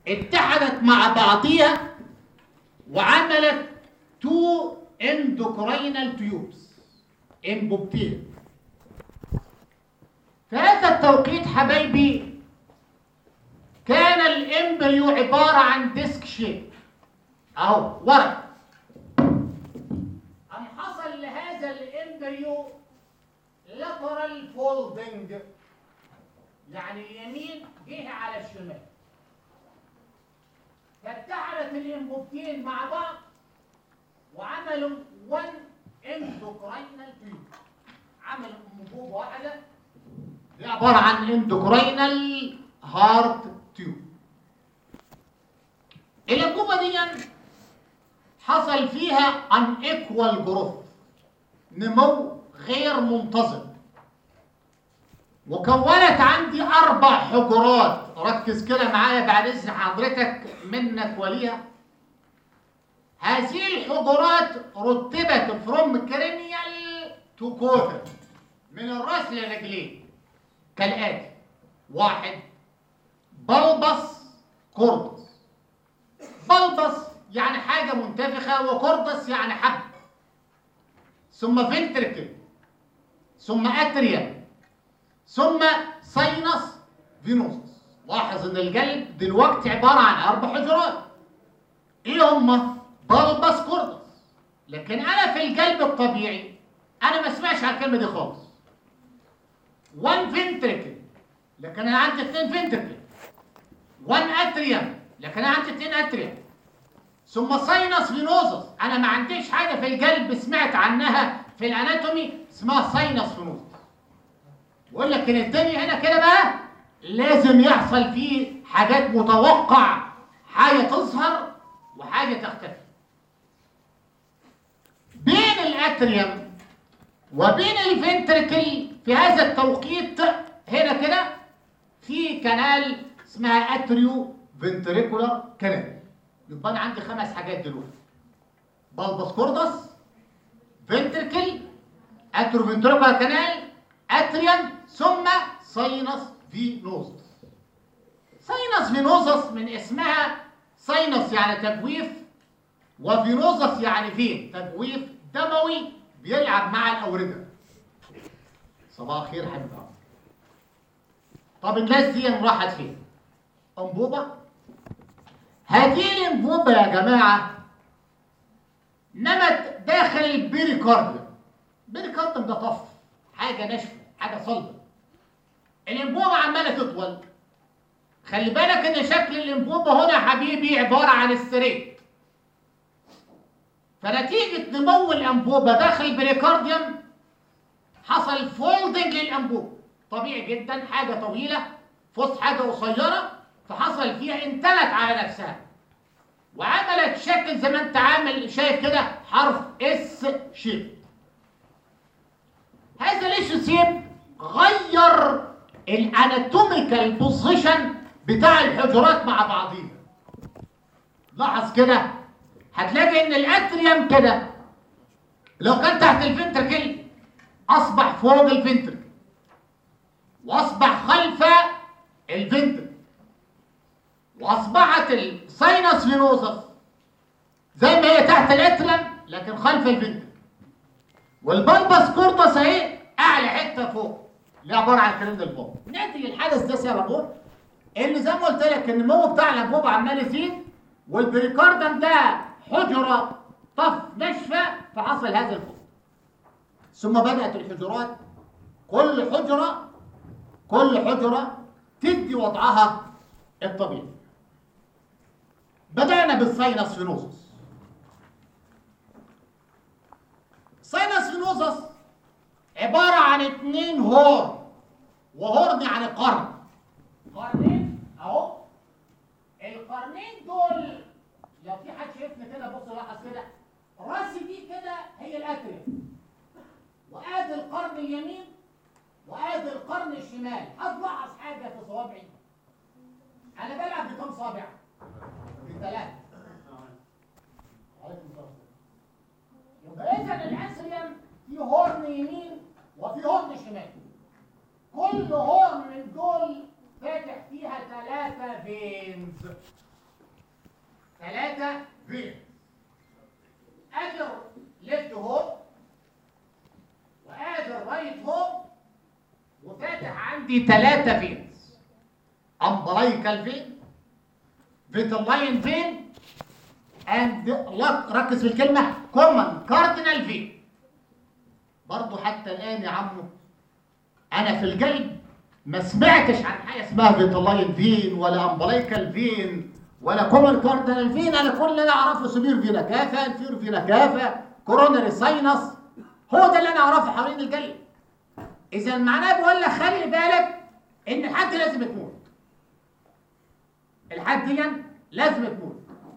اتحدت مع بعضيها وعملت تو اندوكرينال تيوبس انبوبتين في هذا التوقيت حبايبي كان الامبريو عبارة عن ديسك شيب اهو ورق أم حصل لهذا الامبريو لاترال فولدنج يعني اليمين جه على الشمال فاتحدت الانبوبتين مع بعض وعملوا 1 اندوكرينال تيوب عمل انبوبه واحده دي عباره عن اندوكرينال هارت تيوب الانبوبه دي حصل فيها ان ايكوال جروث نمو غير منتظم وكونت عندي اربع حجرات ركز كده معايا بعد اذن حضرتك منك وليها هذه الحجرات رتبت فروم كرينيال تو كوتر من الراس للرجلين كالاتي واحد بلبس كوردس بلبس يعني حاجة منتفخة وكوردس يعني حب ثم فنتركل ثم اتريا ثم ساينس فينوسس لاحظ ان القلب دلوقتي عبارة عن اربع حجرات ايه هما بلبس كوردس لكن انا في القلب الطبيعي انا ما اسمعش على الكلمة دي خالص وان فنتركل لكن انا عندي اثنين فنتركل وان اتريم لكن انا عندي اثنين اتريم ثم ساينس فينوزس انا ما عنديش حاجه في القلب سمعت عنها في الاناتومي اسمها ساينس فينوزس بقول لك ان الدنيا هنا كده بقى لازم يحصل فيه حاجات متوقع حاجه تظهر وحاجه تختفي بين الاتريم وبين الفنتركل في هذا التوقيت هنا كده في كنال اسمها اتريو فنتريكولار كنال يبقى انا عندي خمس حاجات دلوقتي بلبس كوردس فنتركل اتريو فنتريكولار كنال اتريم ثم ساينس فينوزس ساينس فينوزس من اسمها ساينس يعني تجويف وفينوزس يعني فين تجويف دموي بيلعب مع الأوردة صباح الخير حبيب عمرو طب الناس دي راحت فين أنبوبة هذه الأنبوبة يا جماعة نمت داخل البيريكارديوم البيريكارديوم ده طف حاجة ناشفة حاجة صلبة الأنبوبة عمالة تطول خلي بالك إن شكل الأنبوبة هنا يا حبيبي عبارة عن السرير فنتيجة نمو الأنبوبة داخل البريكارديوم حصل فولدنج للأنبوبة طبيعي جدا حاجة طويلة في وسط حاجة قصيرة فحصل فيها انتنت على نفسها وعملت شكل زي ما انت عامل شايف كده حرف اس شيب هذا الاس شيب غير الاناتوميكال بوزيشن بتاع الحجرات مع بعضيها لاحظ كده هتلاقي ان الاتريوم كده لو كان تحت الفنتركل اصبح فوق الفنتركل واصبح خلف الفنتركل واصبحت الساينس فينوسس زي ما هي تحت الاتريوم لكن خلف الفنتركل والبلبس كورتس اهي اعلى حته فوق اللي عباره عن الكلام ده لفوق ناتج الحدث ده سببه ان زي ما قلت لك النمو بتاع الانبوبه عمال يزيد والبريكاردم ده حجرة طف ناشفة فحصل هذا الفوق ثم بدأت الحجرات كل حجرة كل حجرة تدي وضعها الطبيعي بدأنا بالساينس فينوزس ساينس فينوزس عبارة عن اتنين هورن وهورن يعني قرن قرنين اهو القرنين دول لو في حد شايفنا كده بص لاحظ كده راسي دي كده هي الاتريا وادي القرن اليمين وادي القرن الشمال هتلاحظ حاجه في صوابعي انا بلعب بكم صابع بثلاثه عليكم السلام يبقى اذا الاسريم في هورن يمين وفي هورن شمال كل هورن من دول فاتح فيها ثلاثه فينز ثلاثة فين ادي ليفت هوم وادي الرايت هوم وفاتح عندي ثلاثة فينز امبلايكال فين فيتلاين فين اند ركز في الكلمة كومن كاردينال فين برضو حتى الآن يا عمو أنا في القلب ما سمعتش عن حاجة اسمها فيتلاين فين ولا امبلايكال فين ولا كومن كاردينال فين أنا كل اللي أنا أعرفه سبير فينا كافة انفير فينا كافة كوروناري ساينس هو ده اللي أنا أعرفه حوالين القلب إذا معناه بقول لك خلي بالك إن الحد لازم تموت الحد دي لازم تموت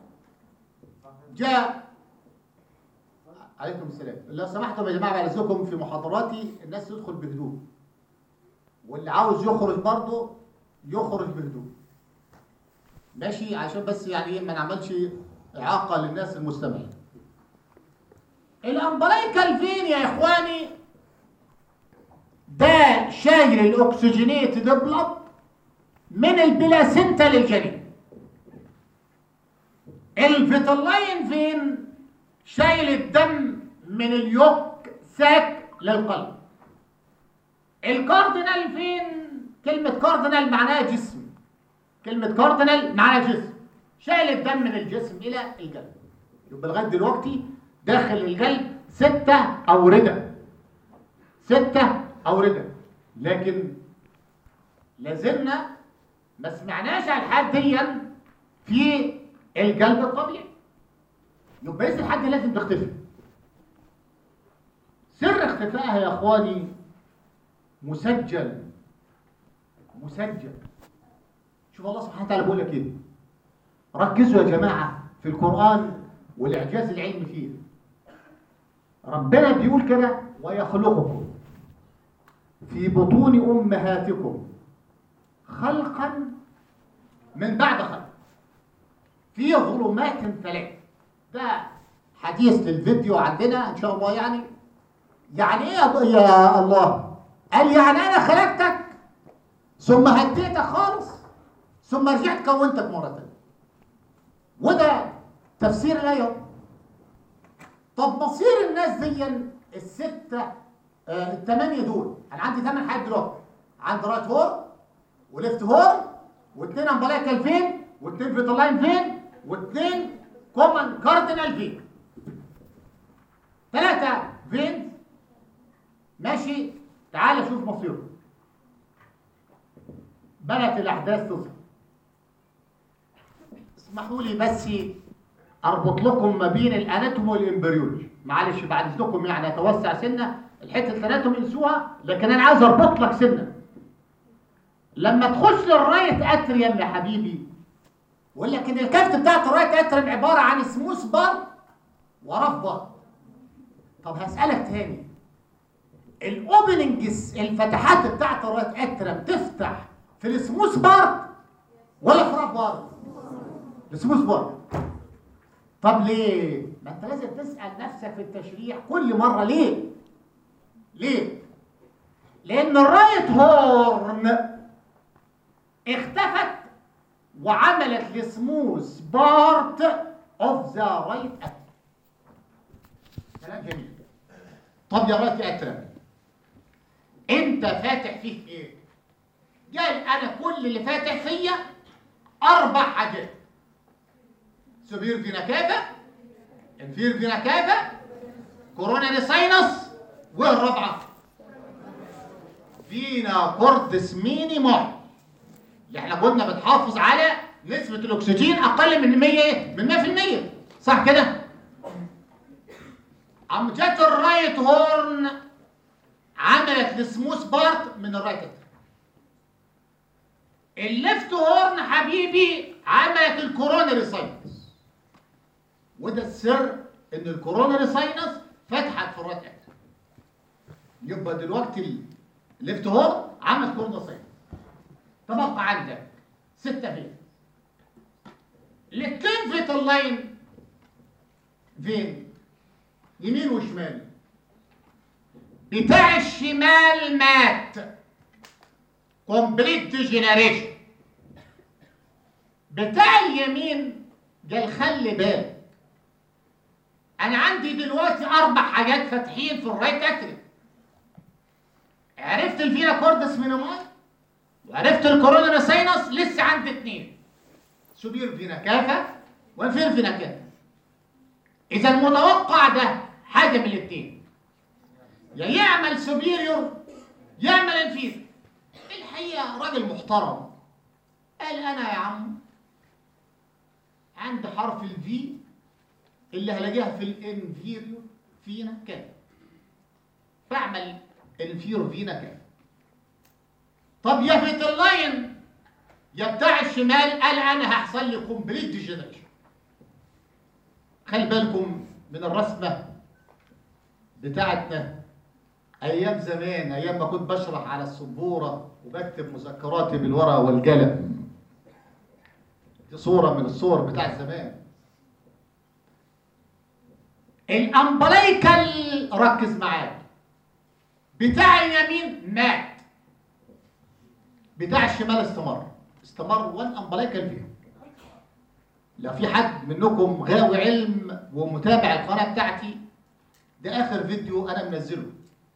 جاء عليكم السلام لو سمحتم يا جماعه بعد اذنكم في محاضراتي الناس تدخل بهدوء واللي عاوز يخرج برضه يخرج بهدوء ماشي عشان بس يعني ايه ما نعملش اعاقه للناس المستمعين الامبلايكال فين يا اخواني ده شايل الاكسجينيت بلد من البلاسنتا للجنين الفيتلاين فين شايل الدم من اليوك ساك للقلب الكاردينال فين كلمة كاردينال معناها جسم كلمة كاردينال معناها جسم شايل الدم من الجسم إلى القلب يبقى لغاية دلوقتي داخل القلب ستة أوردة ستة أوردة لكن لازلنا ما سمعناش عن حديا في القلب الطبيعي يبقى اسم الحد لازم تختفي سر اختفائها يا اخواني مسجل مسجل شوف الله سبحانه وتعالى بيقول لك ايه ركزوا يا جماعه في القران والاعجاز العلمي فيه ربنا بيقول كده ويخلقكم في بطون امهاتكم خلقا من بعد خلق في ظلمات ثلاث ده حديث للفيديو عندنا ان شاء الله يعني يعني ايه يا الله قال يعني انا خلقتك ثم هديتك خالص ثم رجعت كونتك مره ثانيه وده تفسير الايه طب مصير الناس دي السته آه الثمانيه دول انا عندي ثمان حاجات دلوقتي عندي رايت هور وليفت هور واثنين امبلايكال فين واثنين فيتلاين فين واثنين كومن كاردينال فين ثلاثة فين ماشي تعال شوف مصيره بدأت الأحداث تظهر اسمحوا لي بس أربط لكم ما بين الأناتوم والإمبريولوجي معلش بعد إذنكم يعني أتوسع سنة الحتة الأناتوم انسوها لكن أنا عايز أربط لك سنة لما تخش للرايت أتريم يا حبيبي يقول لك ان الكفت بتاعت الرايت اترم عباره عن سموث بار ورف بار طب هسالك تاني الاوبننجز الفتحات بتاعت الرايت اترم تفتح في السموث بار ولا في رف بار السموث بار طب ليه ما انت لازم تسال نفسك في التشريح كل مره ليه ليه لان الرايت هورن اختفت وعملت السموث بارت اوف ذا رايت اترم كلام جميل طب يا رايت اترم انت فاتح فيه ايه قال انا كل اللي فاتح فيا اربع حاجات سوبير فينا كافا انفير فينا كافا كوروناري ساينس والرابعه فينا كوردس مينيموم اللي احنا كنا بنحافظ على نسبة الأكسجين أقل من 100 من 100% صح كده؟ قام جت الرايت هورن عملت السموث بارت من الرايت اتر الليفت هورن حبيبي عملت الكورونري ساينس وده السر ان الكورونري ساينس فتحت في الرايت اتر يبقى دلوقتي الليفت هورن عمل كورونري ساينس تبقى عندك ستة فين الاثنين فيت اللاين فين يمين وشمال بتاع الشمال مات كومبليت ديجنريشن بتاع اليمين قال خلي بالك انا عندي دلوقتي اربع حاجات فاتحين في الرايت اتريم عرفت الفينا كوردس مينيماي وعرفت الكورونا ساينس لسه عندي اثنين سوبير فينا كافا وانفير فينا كافا اذا المتوقع ده حاجه من الاثنين يا يعمل سوبيريور يعمل انفير الحقيقه راجل محترم قال انا يا عم عند حرف الفي اللي هلاقيها في الانفيريور فينا كذا بعمل انفيرو فينا كذا طب يا فيت اللاين يا بتاع الشمال قال انا هحصل لي كومبليت ديجنريشن خلي بالكم من الرسمه بتاعتنا ايام زمان ايام ما كنت بشرح على السبوره وبكتب مذكراتي بالورقه والقلم دي صوره من الصور بتاع زمان الامبليكال ركز معايا بتاع اليمين مات بتاع الشمال استمر استمر وان امبليكال فيهم لو في حد منكم غاوي علم ومتابع القناه بتاعتي ده اخر فيديو انا منزله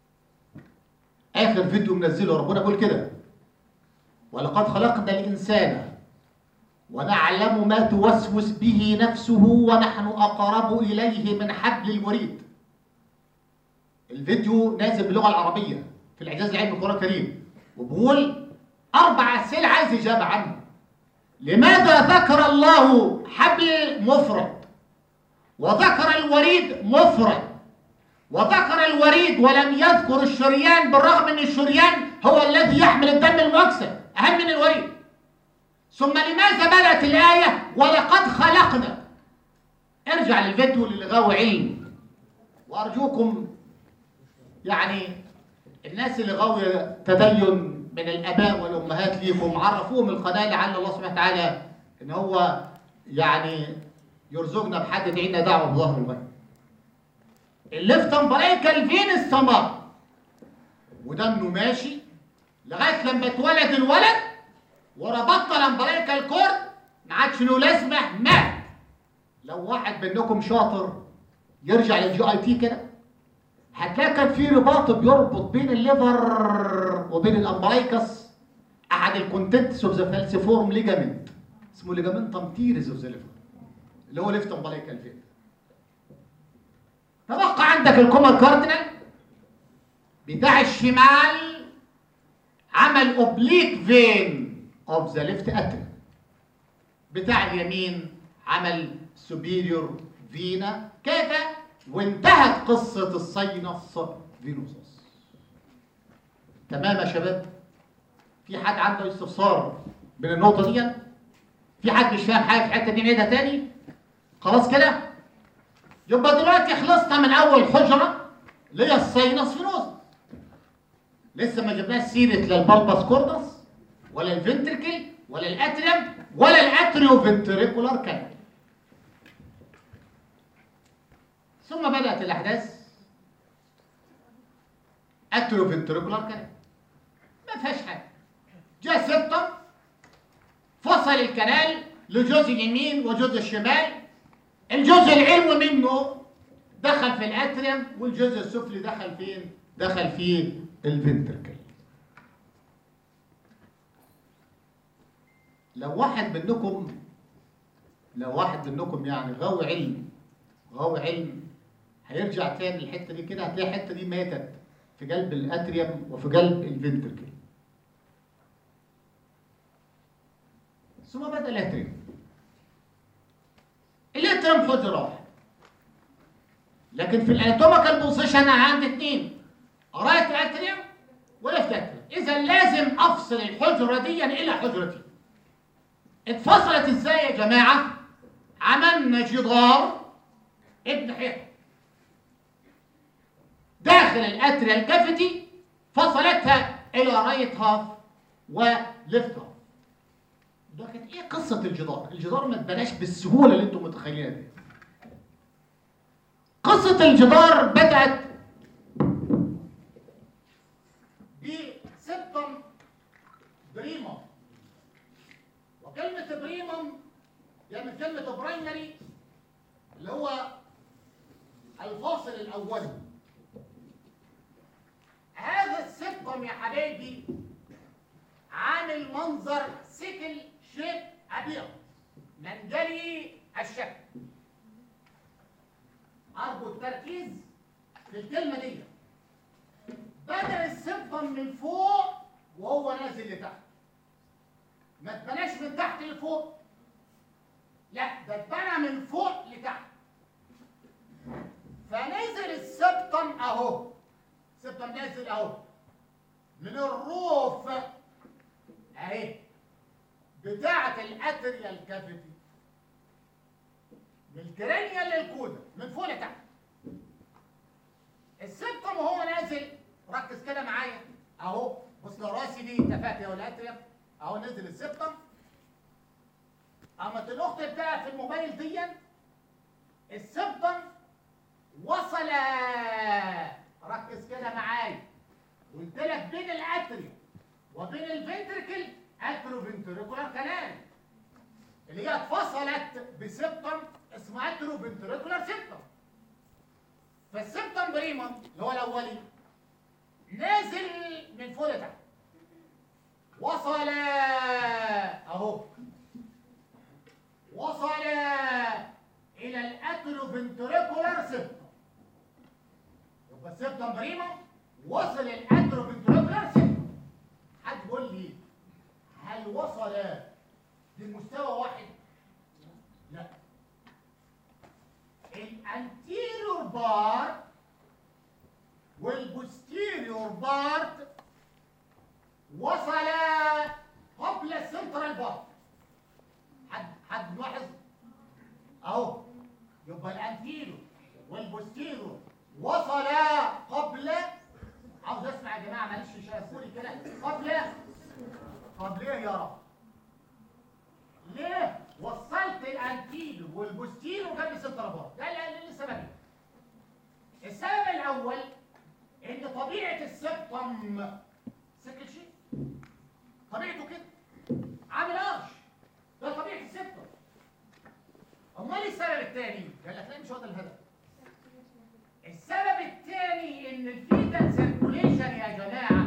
اخر فيديو منزله ربنا بيقول كده ولقد خلقنا الانسان ونعلم ما توسوس به نفسه ونحن اقرب اليه من حبل الوريد الفيديو نازل باللغه العربيه في الاعجاز العلمي القران الكريم وبقول اربع اسئله عايز اجابه عنه لماذا ذكر الله حبل مفرد وذكر الوريد مفرد وذكر الوريد ولم يذكر الشريان بالرغم ان الشريان هو الذي يحمل الدم المؤكسد اهم من الوريد ثم لماذا بدات الايه ولقد خلقنا ارجع للفيديو للغاوي علم وارجوكم يعني الناس اللي غاويه تدين من الاباء والامهات ليكم عرفوهم القناه لعل الله سبحانه وتعالى ان هو يعني يرزقنا بحد تعينا دعوه بظهر الغيب الليفت امبريكال فين استمر وده انه ماشي لغايه لما اتولد الولد وربطنا الامبريكال كورد ما عادش له لازمه مات لو واحد منكم شاطر يرجع للجي اي تي كده هتلاقي كان في رباط بيربط بين الليفر وبين الامبريكس احد الكونتنتس اوف ذا فالسيفورم ليجامنت اسمه ليجامنتم تيريز اوف ذا ليفر اللي هو ليفت امبريكال فين تبقى عندك الكومر كاردينال بتاع الشمال عمل اوبليك فين اوف ذا ليفت اتريم بتاع اليمين عمل سوبيريور فينا كده وانتهت قصة الساينس فينوسس تمام يا شباب في حد عنده استفسار من النقطة دي في حد مش فاهم حاجة في الحتة دي نعيدها تاني خلاص كده يبقى دلوقتي خلصنا من اول حجره اللي هي الساينس فينوز لسه ما جبناش سيره لا البالباس كوردس ولا الفنتركل ولا الاتريم ولا الاتريو فنتريكولار كانال ثم بدات الاحداث اتريو فنتريكولار كانال ما فيهاش حاجه جاء سبتم فصل الكنال لجزء اليمين وجزء الشمال الجزء العلوي منه دخل في الاتريم والجزء السفلي دخل فين؟ دخل في الفنتركل. لو واحد منكم لو واحد منكم يعني غاوي علم غاوي علم هيرجع تاني الحته دي كده هتلاقي الحته دي ماتت في قلب الاتريم وفي قلب الفنتركل. ثم بدا الاتريم. الاترم حجرة واحدة لكن في الاناتوميكال بوزيشن انا عندي اثنين رايت اتريم وليفت اتريم اذا لازم افصل الحجره دي الى حجرتي اتفصلت ازاي يا جماعه عملنا جدار ابن حيطه داخل الاتريال كافيتي فصلتها الى رايت هاف وليفت هاف ده كانت ايه قصه الجدار؟ الجدار ما اتبناش بالسهوله اللي انتم متخيلينها دي. قصه الجدار بدات بسبتم بريموم وكلمه بريموم يعمل كلمة برايمري اللي هو الفاصل الأولي هذا السبتم يا حبايبي عامل منظر سكل شيب أبيض منجلي الشكل أرجو التركيز في الكلمة دي بدأ السبتم من فوق وهو نازل لتحت ما اتبناش من تحت لفوق لا ده اتبنى من فوق لتحت فنزل السبتم اهو السبتم نازل اهو من الروف اهي بتاعة الاتريال كافيتي من الكرانيا للكودا من فوق لتحت السبتم وهو نازل ركز كده معايا اهو بص لو راسي دي التفاتي او الاتريال اهو نزل السبتم قامت الاخت بتاعت في الموبايل دي السبتم وصل ركز كده معايا قلت لك بين الاتريوم وبين الفنتركل اترو فنتريكولار كانال اللي هي اتفصلت بسبتم اسمه اترو فنتريكولار سبتم فالسبتم بريمم اللي هو الاولي نازل من فوق لتحت وصل اهو وصل الى الاتروفنتريكولار سيبتم يبقى السيبتم بريمو وصل الاتروفنتريكولار سيبتم حد يقول لي هل وصل لمستوى واحد لا الانتيريور بارت والبوستيريور بارت وصل قبل السنترال بارت حد حد ملاحظ اهو يبقى الانتيرو والبوستيرو وصل قبل عاوز اسمع يا جماعه معلش شافوني كده قبل قبل ايه يا رب ليه وصلت الانتيرو والبوستيرو جنب السنترال بارت ده لا لسببين السبب الاول ان طبيعه السبتم سكل شيء طبيعته كده عامل قرش ده طبيعه السبتم امال السبب الثاني قال لك لا مش هو ده الهدف السبب الثاني ان الفيتال سيركوليشن يا جماعه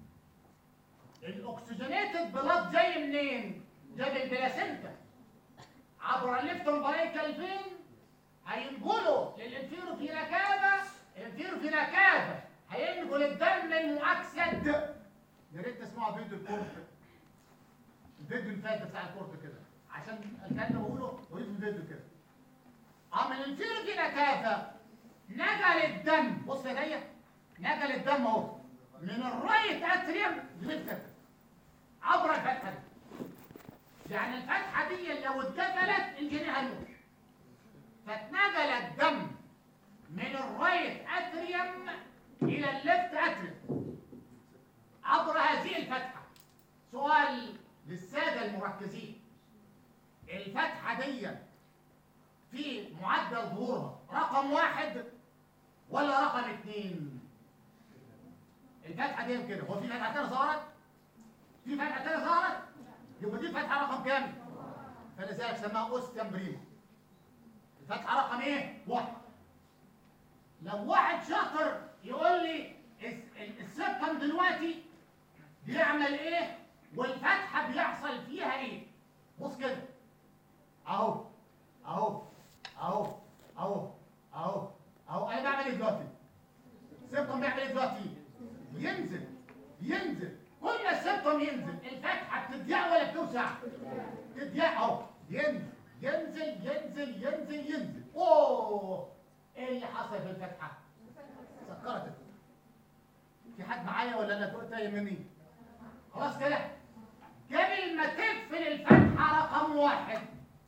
الاكسجينيتد بلاد جاي منين جاي من البلاسينتا عبر الليفت امبريكال فين هينقلوا للانفيرو فينا كافا الانفيرو فينا كافا هينقل الدم المؤكسد يا ريت تسمعوا فيديو الكورت الفيديو اللي فات بتاع الكورت كده عشان الكلام اللي بقوله وريت الفيديو كده اه من الفيرو فينا كافا نقل الدم بص يا جايه نقل الدم اهو من الرايت اتريوم للفت عبر الفتحه دي يعني الفتحه دي لو اتقفلت الجنيه هيموت فاتنقل الدم من الرايت اتريوم الى الليفت اتريوم عبر هذه الفتحه سؤال للساده المركزين الفتحه دي في معدل ظهورها رقم واحد ولا رقم اثنين الفتحه دي كده هو في فتحه تانية ظهرت في فتحه تانية ظهرت يبقى دي الفتحه رقم كام فلذلك سماها اوستيام بريما الفتحه رقم ايه واحد لو واحد شاطر يقول لي الس- السبتم دلوقتي بيعمل ايه والفتحه بيحصل فيها ايه بص كده اهو اهو اهو اهو اهو اهو انا بعمل ايه دلوقتي السبتم بيعمل ايه دلوقتي ينزل ينزل كل ما السبتم ينزل الفتحه بتضيق ولا بتوسع تضيق اهو ينزل ينزل ينزل ينزل ينزل اوه ايه اللي حصل في الفتحه سكرت في حد معايا ولا انا تقول تايه مني خلاص كده قبل ما تقفل الفتحه رقم واحد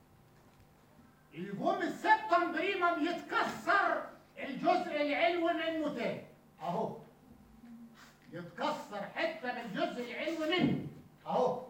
يقوم السبتم بريمم يتكسر الجزء العلوي منه تاني اهو يتكسر حته من الجزء العلوي منه اهو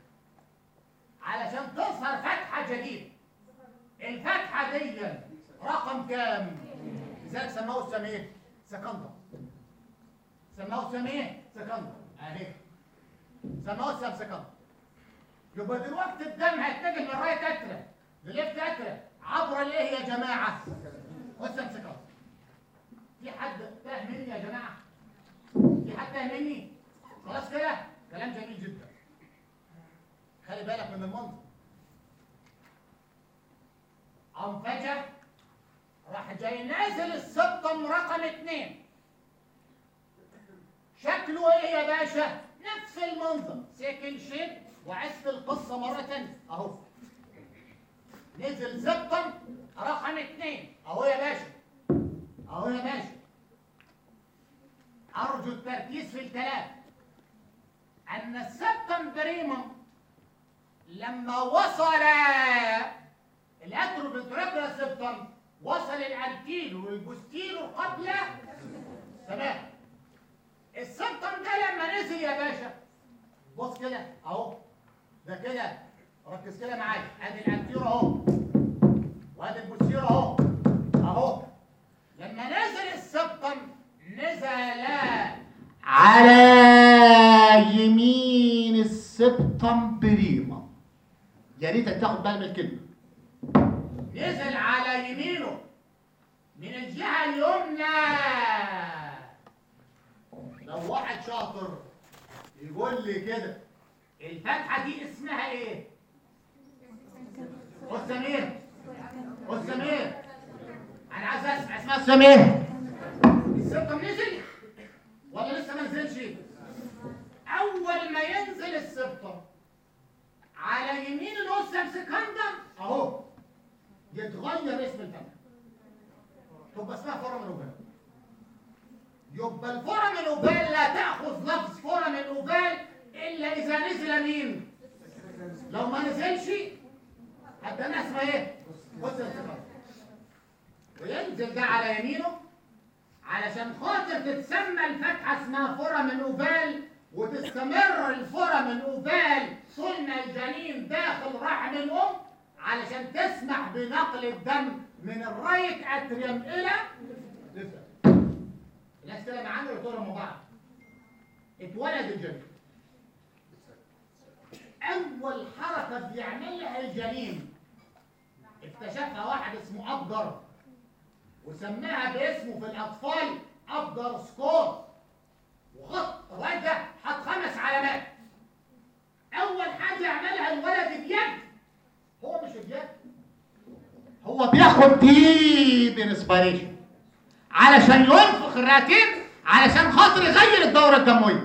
علشان تظهر فتحه جديده الفتحه دي رقم كام لذلك سموه السميه سكندر سموه السميه سكندر اهي سموه السم سكندر يبقى دلوقتي الدم هيتجه للرايت اتريم نلف اترم عبر الايه يا جماعه بص امسك اهو في حد فاهم مني يا جماعه في حد فاهم مني خلاص كده كلام جميل جدا خلي بالك من المنظر قام فجأة راح جاي نازل السبطم رقم اتنين شكله ايه يا باشا؟ نفس المنظر سيكل شيب وعزف القصة مرة تانية اهو نزل سبطم رقم اتنين اهو يا باشا اهو يا باشا ارجو التركيز في الكلام ان السبطم بريمم لما وصل الاتروفنتريكولا سبتم وصل الانتيلو والبوستيلو قبل تمام السبتم ده لما نزل يا باشا بص كده اهو ده كده ركز كده معايا ادي الانتيرو اهو وادي البوستيرو اهو اهو لما نزل السبتم نزل على يمين السبتم بريمم يا ريتك تاخد بالك من الكلمه نزل على يمينه من الجهه اليمنى لو واحد شاطر يقول لي كده الفتحه دي اسمها ايه استاذ سمير استاذ سمير انا عايز اسمع اسمها سمير السبتم نزل ولا لسه ما نزلش اول ما ينزل السبتم على يمين الاوسم سكندر اهو يتغير اسم الفتحه تبقى اسمها فورامينوبال يبقى الفورامينوبال لا تاخذ لفظ فورامينوبال الا اذا نزل مين لو ما نزلش هتبقى اسمها ايه بص يا استاذ وينزل ده على يمينه علشان خاطر تتسمى الفتحه اسمها فورامينوبال وتستمر الفورامينوبال طول ما الجنين داخل رحم الام علشان تسمح بنقل الدم من الرايت اتريم الى لفت الناس كده معانا ولا مع بعض اتولد الجنين اول حركه بيعملها الجنين اكتشفها واحد اسمه ابجر وسماها باسمه في الاطفال ابجر سكور وخط الراجل ده حط خمس علامات اول حاجه يعملها الولد بيد هو مش بيد هو بياخد ديب انسبيريشن علشان ينفخ الرئتين علشان خاطر يغير الدوره الدمويه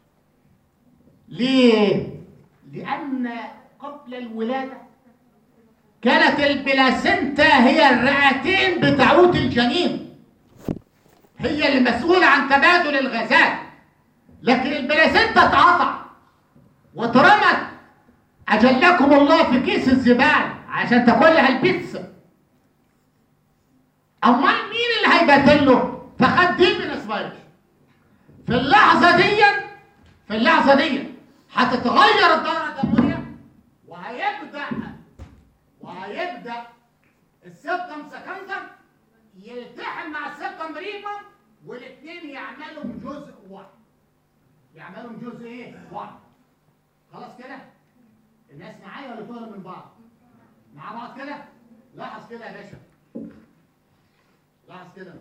ليه لان قبل الولاده كانت البلاسنتا هي الرئتين بتعود الجنين هي المسؤوله عن تبادل الغازات لكن البلاسنتا اتقطع واترمت اجلكم الله في كيس الزبال عشان تاكلها البيتزا امال مين اللي هيبدل له فخد دي من اسبايرش في اللحظه دي في اللحظه دي هتتغير الدوره الدمويه وهيبدا وهيبدا السبتم سكندم يلتحم مع السبتم بريمم والاثنين يعملوا جزء واحد يعملوا جزء ايه واحد خلاص كده الناس معايا ولا تهرب من بعض مع بعض كده لاحظ كده يا باشا لاحظ كده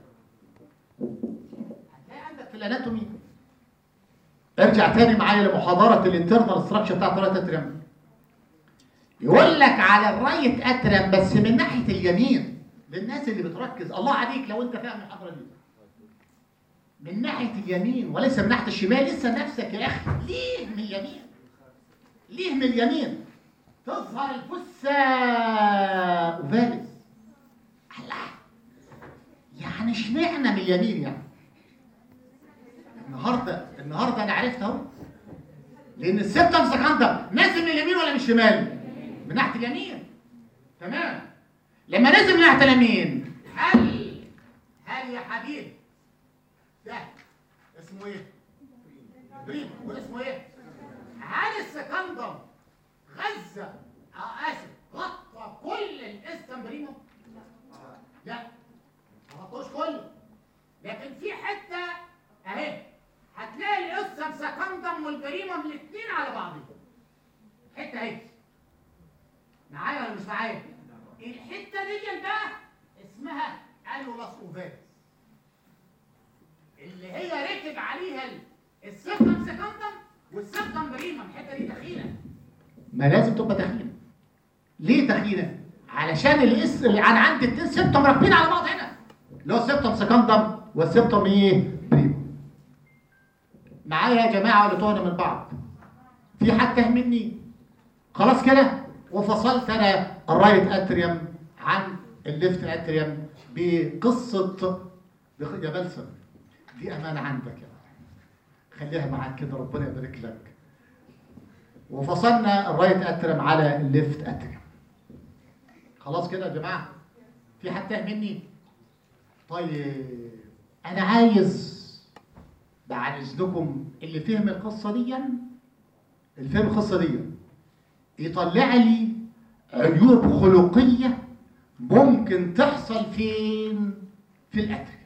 هتلاقي عندك في الاناتومي ارجع تاني معايا لمحاضره الانترنال ستراكشر بتاعت الرايت اتريم يقول لك على الرايت اتريم بس من ناحيه اليمين للناس اللي بتركز الله عليك لو انت فاهم المحاضره دي من ناحيه اليمين وليس من ناحيه الشمال لسه نفسك يا اخي ليه من اليمين ليه من اليمين تظهر الفسة اوفاليس الله يعني اشمعنى من اليمين يعني النهارده النهارده انا عرفت اهو لان السبتم سكندر نازل من اليمين ولا من الشمال من ناحيه اليمين تمام لما نزل من ناحيه اليمين هل هل يا حبيبي ده اسمه ايه بريم واسمه ايه هل السكندر غزة اه اسف غطى كل الاستم بريمو لا ما غطوش كله لكن في حته اهي هتلاقي الاستم سكندم والبريمم الاثنين على بعضهم حته اهي معايا ولا مش معايا الحته دي بقى اسمها الولاس اوفاليس اللي هي ركب عليها السيبتم سكندم والسيبتم بريمم الحته دي تخينه ما لازم تبقى تخينه ليه تخينه علشان الاس اللي انا عندي اتنين سيبتم راكبين على بعض هنا اللي هو السيبتم سكندم والسيبتم ايه بريمم معايا يا جماعه ولا تهنا من بعض في حد فاهمني خلاص كده وفصلت انا الرايت اتريوم عن الليفت اتريوم بقصه بخ- يا بلسم دي امانه عندك يا خليها معاك كده ربنا يبارك لك وفصلنا الرايت اتريوم على الليفت اتريوم خلاص كده يا جماعه في حد فاهمني طيب انا عايز بعد اذنكم اللي فهم القصه دي اللي فهم القصه دي يطلع لي عيوب خلقيه ممكن تحصل فين في الاتريا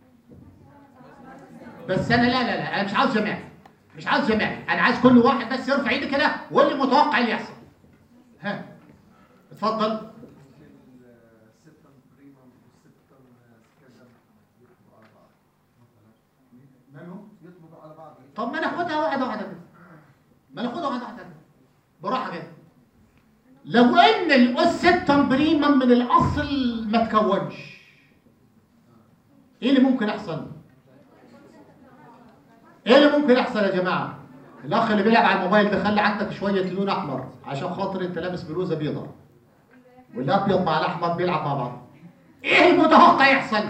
بس انا لا لا لا انا مش عاوز جماعي مش عاوز جماعي انا عايز كل واحد بس يرفع ايده كده واللي متوقع اللي يحصل ها اتفضل السبتم بريمم والسبتم سكندم يطبقوا على بعض مالهم يطبقوا على بعض طب ما ناخدها واحده واحده كده ما ناخدها واحده واحده كده براحه كده لو ان الاس سبتم بريمم من الاصل ما تكونش ايه اللي ممكن يحصل ايه اللي ممكن يحصل يا جماعه الاخ اللي بيلعب على الموبايل ده خلي عندك شويه لون احمر عشان خاطر انت لابس بلوزه بيضاء والابيض مع الاحمر بيلعب مع بعض ايه المتوقع يحصل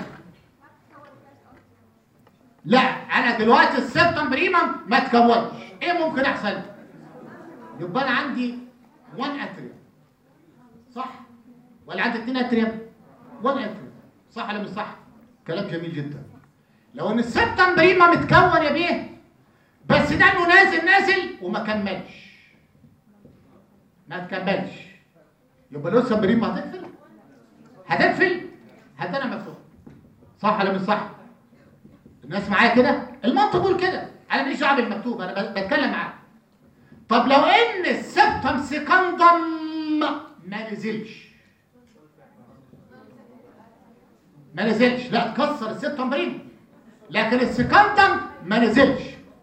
لا انا دلوقتي السبتم بريمم ما تكونش ايه ممكن يحصل يبقى انا عندي 1 اتريوم صح ولا عندي 2 اتريوم 1 اتريوم صح ولا مش صح كلام جميل جدا لو ان السبتم بريمم متكون يا بيه بس ده انه نازل نازل وما كملش ما تكملش يبقى الاسم بريمم هتقفل هتقفل هتنا مفتوح صح ولا مش صح الناس معايا كده المنطق بيقول كده انا ماليش دعوه بالمكتوب انا ب- بتكلم معاك طب لو ان السبتم سكندم ما نزلش ما نزلش لا اتكسر السبتم بريم لكن السكندم ما نزلش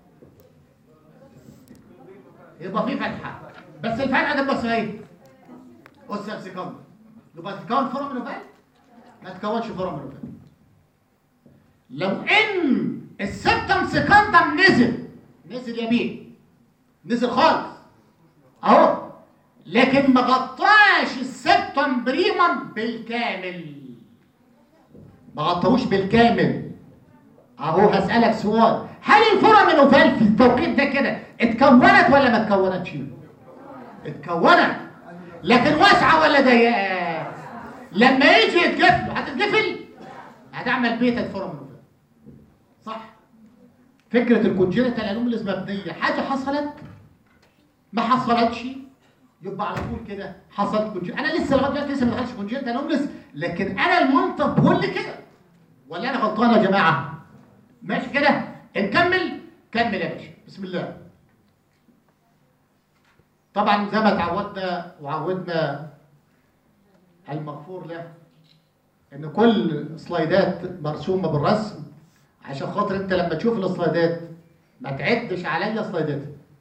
يبقى في فتحه بس الفتحه ده بس ايه اسم سكندم يبقى تتكون فورامينوفال ما تكونش فورامينوفال لو ان السبتم سكندم نزل نزل يا بيه نزل خالص اهو لكن ما غطاش السبتم بريمم بالكامل ما غطاهوش بالكامل اهو هسألك سؤال هل الفورامينوفال في التوقيت ده كده اتكونت ولا ما اتكونتش اتكونت لكن واسعة ولا ضيقة لما يجي يتقفل هتتقفل هتعمل بيت الفورامينوفال صح فكرة الكونجينيتال انوميليز مبنية حاجة حصلت ما حصلتش يبقى على طول كده حصلت كونجينيتال انا لسه لغايه دلوقتي لسه ما دخلتش كونجينيتال انوميليز لكن انا المنطق بيقول لي كده ولا انا غلطان يا جماعه ماشي كده نكمل كمل يا باشا بسم الله طبعا زي ما اتعودنا وعودنا المغفور له ان كل سلايدات مرسومه بالرسم عشان خاطر انت لما تشوف السلايدات ما تعدش عليا سلايدات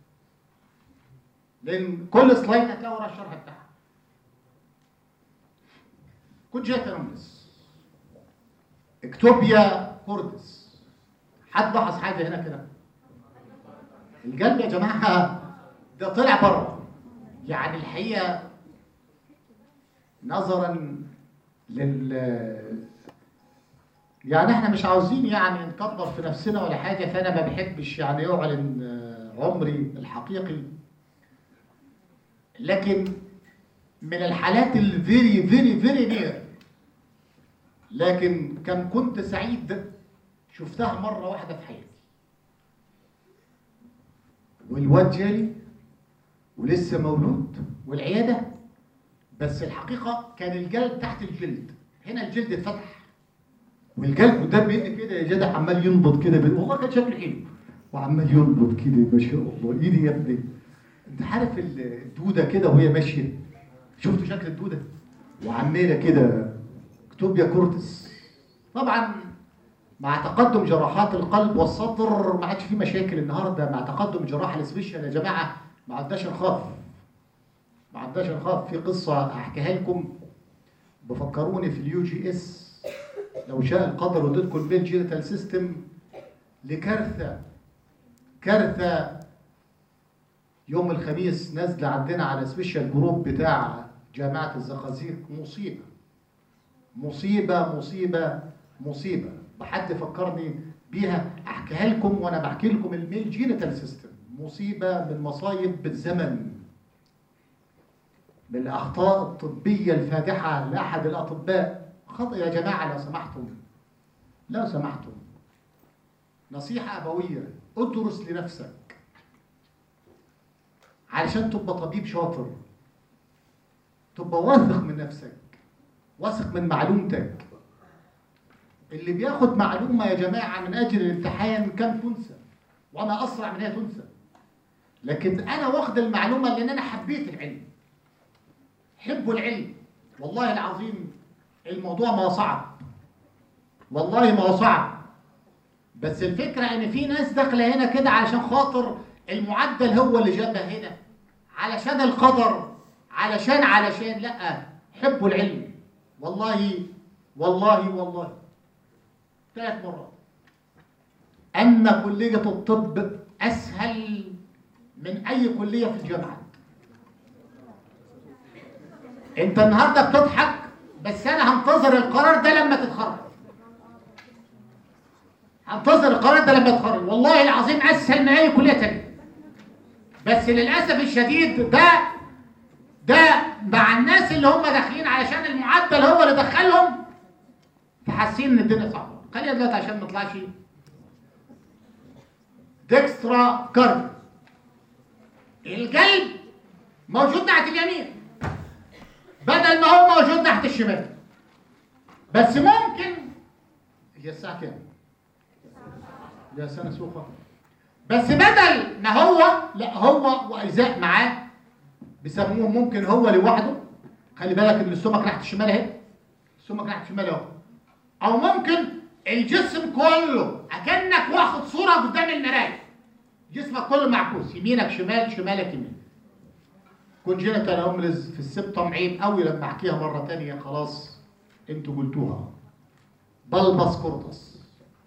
لان كل سلايد هتلاقي ورا الشرح بتاعها كونجيتا نوملس اكتوبيا كوردس حد لاحظ حاجه هنا كده القلب يا جماعه ده طلع بره يعني الحقيقه نظرا لل يعني احنا مش عاوزين يعني نكبر في نفسنا ولا حاجه فانا ما بحبش يعني اعلن آه، عمري الحقيقي لكن من الحالات الفيري فيري فيري نير لكن كم كنت سعيد شفتها مرة واحدة في حياتي والواد جالي ولسه مولود والعيادة بس الحقيقة كان الجلد تحت الجلد هنا الجلد اتفتح والجلد قدام مني كده يا جدع عمال ينبض كده بال- والله كان شكله حلو وعمال ينبض كده ما شاء الله ايدي يا ابني انت عارف الدوده كده وهي ماشيه شفتوا شكل الدوده وعمالة كده اكتوبيا كورتس طبعا مع تقدم جراحات القلب والصدر ما عادش في مشاكل النهارده مع تقدم الجراحه السبيشال يا جماعه ما عدناش نخاف ما عدناش نخاف في قصه احكيها لكم بفكروني في اليو جي اس لو شاء القدر وديتكم الميل جينيتال سيستم لكارثه كارثه يوم الخميس نازله عندنا على سبيشال جروب بتاع جامعه الزقازيق مصيبه مصيبه مصيبه مصيبه حد فكرني بيها احكيها لكم وانا بحكي لكم الميل جينيتال سيستم مصيبه من مصايب الزمن من الاخطاء الطبيه الفادحه لاحد الاطباء خطأ يا جماعه لو سمحتم لو سمحتم نصيحه ابويه ادرس لنفسك علشان تبقى طبيب شاطر تبقى واثق من نفسك واثق من معلومتك اللي بياخد معلومة يا جماعة من أجل الامتحان كم تنسى وأنا أسرع من هي تنسى لكن أنا واخد المعلومة لأن أنا حبيت العلم حبوا العلم والله العظيم الموضوع ما هو صعب والله ما هو صعب بس الفكرة إن في ناس داخلة هنا كده علشان خاطر المعدل هو اللي جابها هنا علشان القدر علشان علشان لا حبوا العلم والله والله والله ثلاث مرات أن كلية الطب أسهل من أي كلية في الجامعة أنت النهاردة بتضحك بس أنا هنتظر القرار ده لما تتخرج هنتظر القرار ده لما تتخرج والله العظيم أسهل من أي كلية تانية بس للأسف الشديد ده ده مع الناس اللي هم داخلين علشان المعدل هو اللي دخلهم فحاسين ان الدنيا صعبه خلينا دلوقتي عشان ما نطلعش ديكسترا كارد القلب موجود ناحيه اليمين بدل ما هو موجود ناحيه الشمال بس ممكن هي الساعه كام يا سنه سوخه بس بدل ما هو لا هو واجزاء معاه بيسموه ممكن هو لوحده خلي بالك ان السمك ناحيه الشمال اهي السمك ناحيه الشمال اهو او ممكن الجسم كله اكنك واخد صوره قدام المرايه جسمك كله معكوس يمينك شمال شمالك يمين كونجينيتال املز في السبتم عيب قوي لما احكيها مره تانية خلاص انتوا قلتوها بلبس كورتس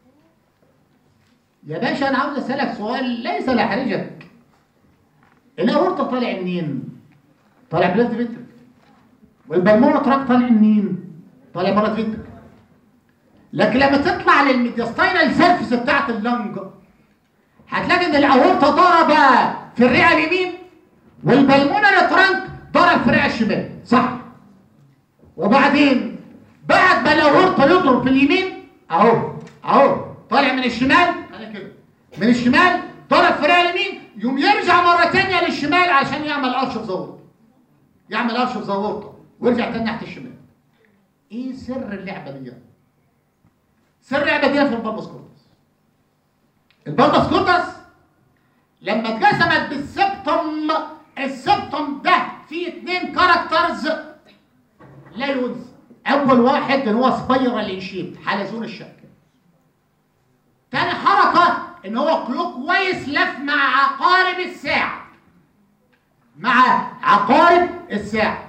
يا باشا انا عاوز اسالك سؤال ليس لحرجك الاورطه طالع منين طالع بلاد فيتر والبلمونه تراك طالع منين طالع بره فيتر لكن لما تطلع للميدياستاينال سيرفيس بتاعت اللنج هتلاقي ان الاورطه ضرب في الرئه اليمين والبلمونر ترانك ضرب في الرئه الشمال صح وبعدين بعد ما الاورطه يضرب في اليمين اهو اهو طالع من الشمال انا كده من الشمال ضرب في الرئه اليمين يقوم يرجع مره ثانيه للشمال عشان يعمل قرش في زورته يعمل قرش في زورته ويرجع تاني ناحيه الشمال ايه سر اللعبه دي سر اللعبه دي في البلبس كورتس البلبس كورتس لما اتقسمت بالسبتم السبتم ده فيه اتنين كاركترز لا ينسى اول واحد اللي هو سبايرال ان شيب حلزون الشكل تاني حركه ان هو كلوك وايز لف مع عقارب الساعه مع عقارب الساعه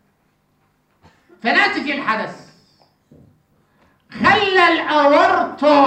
فناتج الحدث خلى الاورطه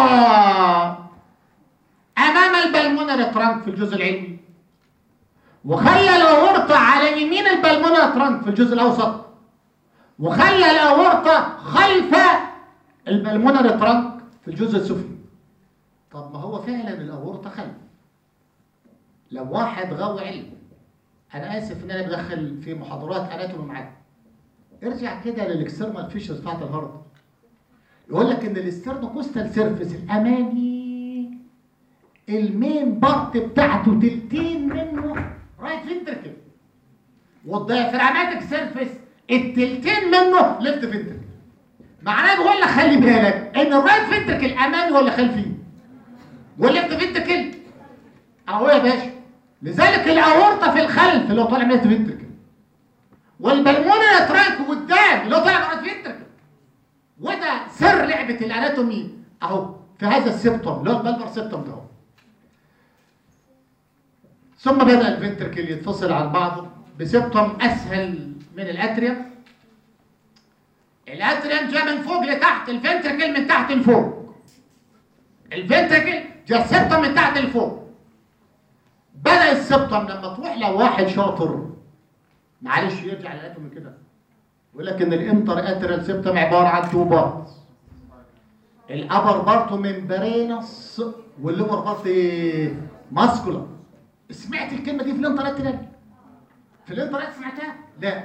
امام البلمونر ترانك في الجزء العلوي وخلى الاورطه على يمين البلمونر ترانك في الجزء الاوسط وخلى الاورطه خلف البلمونر ترانك في الجزء السفلي طب ما هو فعلا الاورطه خلف لو واحد غاوي علم انا اسف ان انا بدخل في محاضرات اناتومي معاك ارجع كده للاكسترنال فيشرز بتاعت الهارد يقول لك ان الاسترنوكوستال سيرفيس الامامي المين بارت بتاعته تلتين منه رايت فنتركل والديافراماتيك سيرفيس التلتين منه ليفت فنتركل معناه بيقول لك خلي بالك ان الرايت فنتركل امامي ولا خلفي والليفت فنتركل اهو يا باشا لذلك الاورطه في الخلف اللي هو طالع من الليفت فنتركل والبلمونر ترانك قدام اللي هو طالع لعبه الاناتومي اهو في هذا السبتم اللي هو البلبر سبتم ده اهو ثم بدا الفنتركل يتفصل عن بعضه بسبتم اسهل من الاتريوم الاتريوم جاء من فوق لتحت الفنتركل من تحت لفوق الفنتركل جاء السبتم من تحت لفوق بدا السبتم لما تروح لو واحد شاطر معلش يرجع للاتوم كده يقول لك ان الانتر اتريال سيبتم عباره عن تو بارت الابر بارت ممبرينس واللور بارت ماسكولار سمعت الكلمه دي في الانتر اتريال في الانتر اتريال سمعتها لا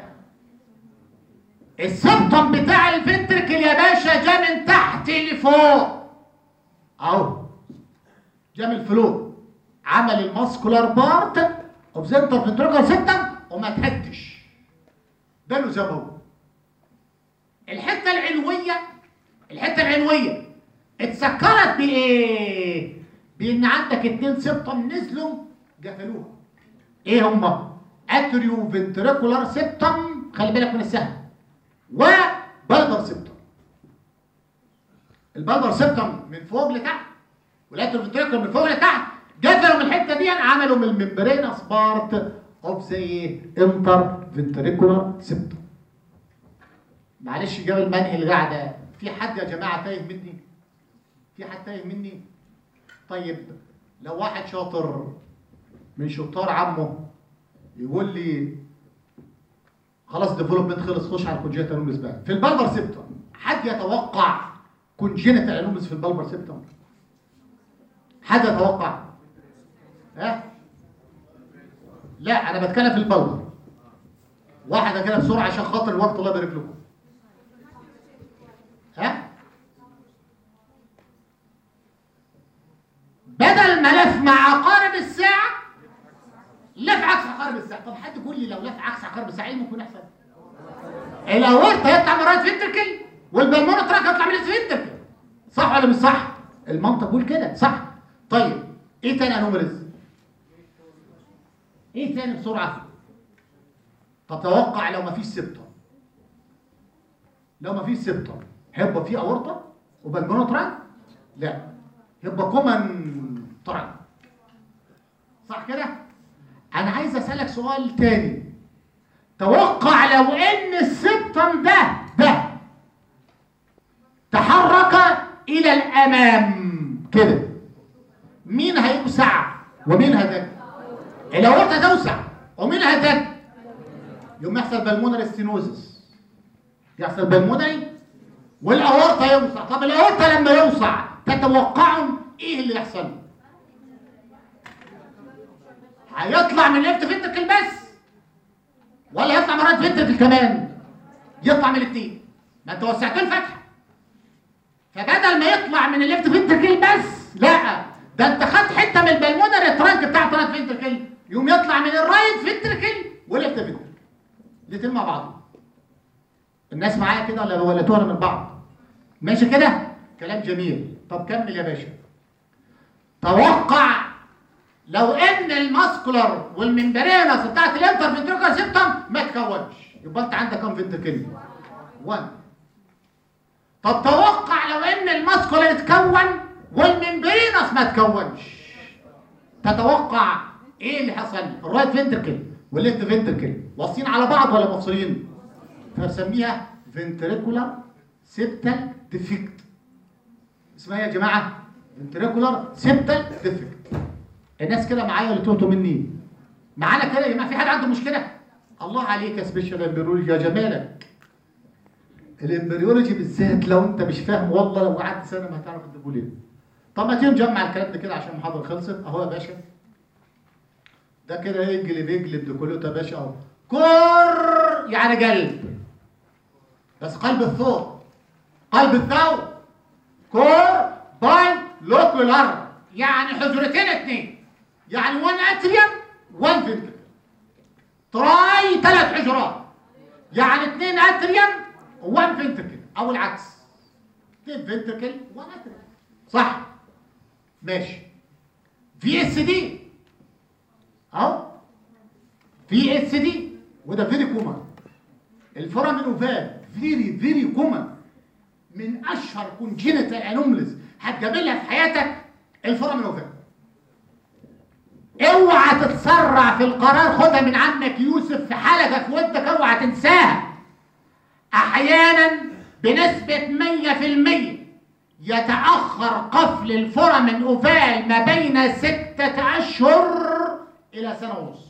السبتم بتاع الفنتركل يا باشا جا من تحت لفوق اهو جا من الفلور عمل الماسكولار بارت اوف سنتر فنتركل سيبتم وما تهدش ده له زبون الحته العلويه الحته العلويه اتسكرت بايه بان عندك اتنين سبتم نزلوا قفلوها ايه هما اتريو فنتريكولار سبتم خلي بالك من السهم وبلبر سبتم البلبر سبتم من فوق لتحت والاتريو فنتريكولار من فوق لتحت قفلوا من الحته دي عملوا من الممبرينس بارت اوف ذا انتر فنتريكولار سبتم معلش جاب المنهي القعده في حد يا جماعه تايه مني في حد تايه مني طيب لو واحد شاطر من شطار عمه يقول لي خلاص ديفلوبمنت خلص خش على الكونجيتا انومس بقى في البلبر سيبتم حد يتوقع كونجينيتال انومس في البلبر سيبتم حد يتوقع ها لا انا بتكلم في البلبر واحده كده بسرعه عشان خاطر الوقت الله يبارك لكم ها بدل ما لف مع عقارب الساعة لف عكس عقارب الساعة طب حد يقول لي لو لف عكس عقارب الساعة ايه ممكن يحصل؟ الاورطة يطلع من رايت فنتركل والبلمونة تراك يطلع من الفنتركل صح ولا مش صح؟ المنطق بيقول كده صح طيب ايه تاني انوماليز؟ ايه تاني بسرعة؟ تتوقع لو مفيش سبتم لو مفيش سبتم هيبقى في اورطه وبلمونو ترانك لا يبقى كومن ترانك صح كده انا عايز اسالك سؤال تاني توقع لو ان السبتم ده ده تحرك الى الامام كده مين هيوسع ومين هتك الاورطه توسع ومين هتك يوم يحصل بالمونر ستينوزس يحصل بالمونري والاورطه يوسع طب الاورطه لما يوسع تتوقعوا ايه اللي يحصل هيطلع من ليفت فنتركل بس ولا يطلع من رايت فنتركل كمان يطلع من الاثنين ما انت وسعت الفتحه فبدل ما يطلع من الليفت فنتركل بس لا ده انت خدت حته من البلمونري ترانك بتاع رايت فنتركل يوم يطلع من الرايت فنتركل والليفت فنتركل الاثنين مع بعض الناس معايا كده ولا ولا تهرب من بعض ماشي كده كلام جميل طب كمل يا باشا توقع لو ان الماسكولار والممبرينس بتاعت الانتر فنتريكال سيبتم ما تكونش يبقى انت عندك كام فنتركل 1 طب توقع لو ان الماسكولار اتكون والممبرينس ما تكونش تتوقع ايه اللي حصل الرايت فنتركل والليفت فنتركل واصلين على بعض ولا مفصولين فنسميها فنتريكولار سيبتال ديفكت اسمها يا جماعه فنتريكولار سيبتال ديفكت الناس كده معايا اللي توتوا مني معانا كده يا جماعه في حد عنده مشكله الله عليك يا سبيشال امبريولوجي يا جمالك الامبريولوجي بالذات لو انت مش فاهم والله لو قعدت سنه ما هتعرف تقول ايه طب ما تيجي نجمع الكلام ده كده عشان المحاضره خلصت اهو يا باشا ده كده يقلب يقلب ديكولوتا يا باشا اهو كور يعني قلب بس قلب الثور قلب الثور كور باي لوكولار يعني حجرتين اتنين يعني وان اتريوم وان فنتركل تراي ثلاث حجرات يعني اتنين اتريوم وان فنتركل او العكس اتنين فنتركل وان اتريوم صح ماشي في اس دي اهو في اس دي وده فيري كومن الفورامين اوفال فيري فيري كومن من اشهر كونجينيتال انوملز هتقابلها في حياتك الفورامين اوفال اوعى تتسرع في القرار خدها من عمك يوسف في حلقه في ودك اوعى تنساها احيانا بنسبه 100% يتاخر قفل الفورامين اوفال ما بين ستة اشهر الى سنه ونص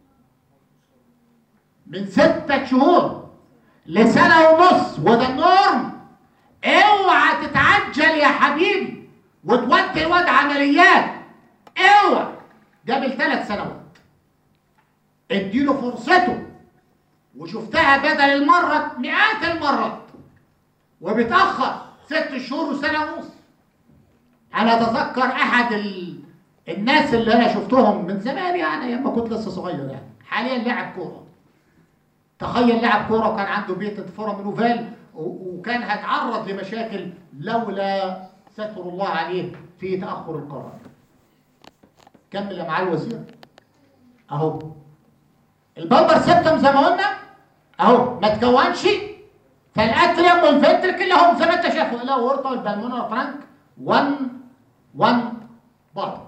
من ستة شهور لسنة ونص وده النورم اوعى تتعجل يا حبيبي وتودي الواد عمليات اوعى قبل ثلاث سنوات اديله فرصته وشفتها بدل المرة مئات المرات وبيتأخر ست شهور وسنة ونص أنا أتذكر أحد ال... الناس اللي أنا شفتهم من زمان يعني لما كنت لسه صغير يعني حاليا لاعب كورة تخيل لاعب كورة وكان عنده بيت فورة من اوفال و- وكان هيتعرض لمشاكل لولا ستر الله عليه في تأخر القرار كمل يا معالي الوزير اهو البلبر سيبتم زي ما قلنا اهو ما تكونش فالاتريوم والفنتركل هم زي ما انت شايفه الاورطه والبلمونر فرانك 1 1 برضه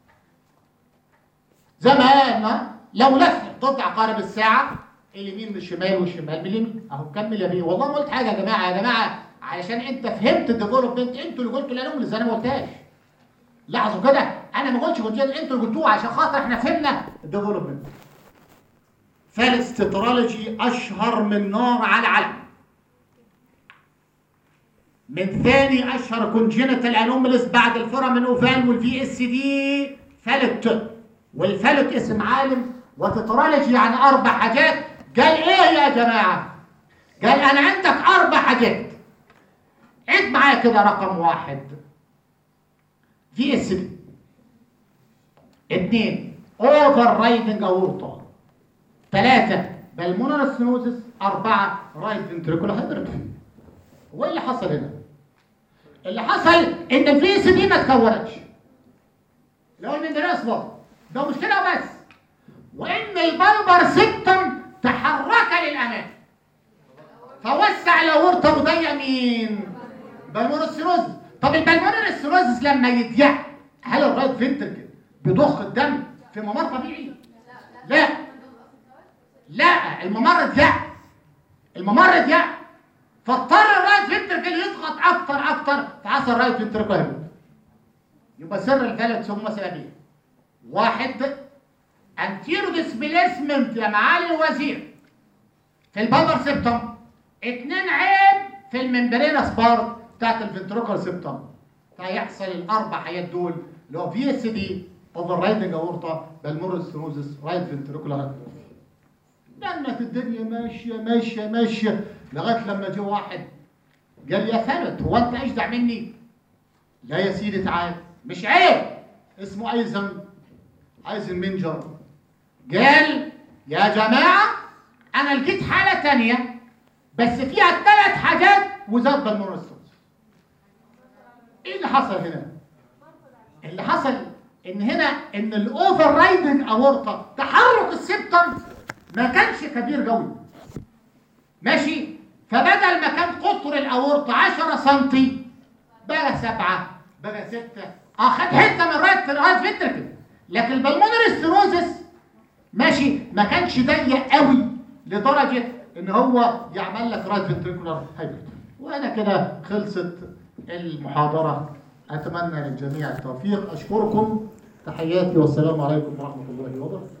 زي ما قلنا لو لف ضد عقارب الساعه اليمين من الشمال والشمال من اليمين اهو كمل يا بيه والله ما قلت حاجه يا جماعه يا جماعه علشان انت فهمت الديفلوبمنت انتوا اللي قلتوا الانوملز انا ما قلتهاش لاحظوا كده انا ما قلتش كونجنت انتوا اللي قلتوه عشان خاطر احنا فهمنا الديفلوبمنت ثالث تترولوجي اشهر من نار على علم من ثاني اشهر كونجنتال انوماليز بعد الفورامين اوفال والفي اس دي فالت والفالت اسم عالم وتترولوجي يعني اربع حاجات قال ايه يا جماعه قال انا عندك اربع حاجات عد معايا كده رقم واحد في اس دي اثنين اوفر رايدنج اورطه ثلاثة بالمونر ستينوزس أربعة رايت فنتريكولا هايبرتروفي هو إيه اللي حصل هنا؟ اللي حصل إن الفي اس دي ما اتكونتش اللي هو المندريس برضه ده مش كده بس وإن البلبر سيبتم تحرك للأمام فوسع الأورطة وضيق مين؟ بالمونر ستينوزس طب البلمونر ستينوزس لما يضيق هل الرايت فنتركل بيضخ الدم في ممر طبيعي؟ لا لا الممر ضيق الممر ضيق فاضطر الرايت فنتركل يضغط اكتر اكتر فحصل الرايت فنتركل هيموت يبقى سر الفلت هم سببين واحد انتيرو ديسبيليسمنت يا معالي الوزير في البلبر سيبتم اتنين عيب في الممبرينا سبارت بتاعت الفنتروكال سيبتم فيحصل الاربع حاجات دول اللي هو في اس دي اوفر رايدنج اورطه بالمور ستينوزس رايت فنتريكولار كانت الدنيا ماشيه ماشيه ماشيه لغايه لما جه واحد قال يا ثابت هو انت اجدع مني؟ لا يا سيدي تعال مش عيب اسمه ايزن ايزن منجر قال يا جماعه انا لقيت حاله تانية بس فيها ثلاث حاجات وزاد بالمونستوس ايه اللي حصل هنا؟ اللي حصل ان هنا ان الاوفر رايدنج اورطه تحرك السبتم ما كانش كبير قوي ماشي فبدل ما كان قطر الاورطه 10 سم بقى 7 بقى 6 اه خد حته من رايت رايت فنتركل لكن البلمونري ستيروزس ماشي ما كانش ضيق قوي لدرجه ان هو يعمل لك رايت فنتريكولار هايبرد وانا كده خلصت المحاضره اتمنى للجميع التوفيق اشكركم تحياتي والسلام عليكم ورحمه الله وبركاته